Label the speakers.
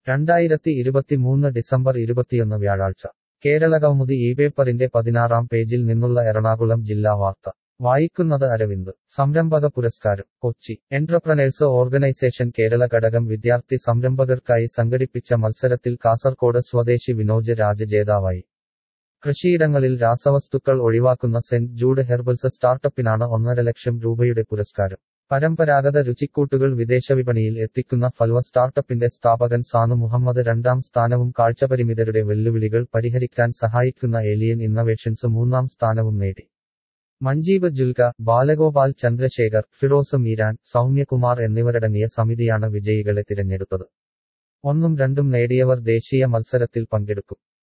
Speaker 1: രണ്ടായിരത്തി ഇരുപത്തിമൂന്ന് ഡിസംബർ ഇരുപത്തിയൊന്ന് വ്യാഴാഴ്ച കേരളകൗമുദി ഈ പേപ്പറിന്റെ പതിനാറാം പേജിൽ നിന്നുള്ള എറണാകുളം ജില്ലാ വാർത്ത വായിക്കുന്നത് അരവിന്ദ് സംരംഭക പുരസ്കാരം കൊച്ചി എന്റർപ്രനേഴ്സ് ഓർഗനൈസേഷൻ കേരള ഘടകം വിദ്യാർത്ഥി സംരംഭകർക്കായി സംഘടിപ്പിച്ച മത്സരത്തിൽ കാസർകോട് സ്വദേശി വിനോജ് രാജ ജേതാവായി കൃഷിയിടങ്ങളിൽ രാസവസ്തുക്കൾ ഒഴിവാക്കുന്ന സെന്റ് ജൂഡ് ഹെർബൽസ് സ്റ്റാർട്ടപ്പിനാണ് ഒന്നര ലക്ഷം രൂപയുടെ പുരസ്കാരം പരമ്പരാഗത രുചിക്കൂട്ടുകൾ വിദേശവിപണിയിൽ എത്തിക്കുന്ന ഫൽവ സ്റ്റാർട്ടപ്പിന്റെ സ്ഥാപകൻ സാനു മുഹമ്മദ് രണ്ടാം സ്ഥാനവും കാഴ്ചപരിമിതരുടെ വെല്ലുവിളികൾ പരിഹരിക്കാൻ സഹായിക്കുന്ന ഏലിയൻ ഇന്നവേഷൻസ് മൂന്നാം സ്ഥാനവും നേടി മഞ്ജീവ് ജുൽക ബാലഗോപാൽ ചന്ദ്രശേഖർ ഫിറോസ് മീരാൻ സൗമ്യകുമാർ എന്നിവരടങ്ങിയ സമിതിയാണ് വിജയികളെ തിരഞ്ഞെടുത്തത് ഒന്നും രണ്ടും നേടിയവർ ദേശീയ മത്സരത്തിൽ പങ്കെടുക്കും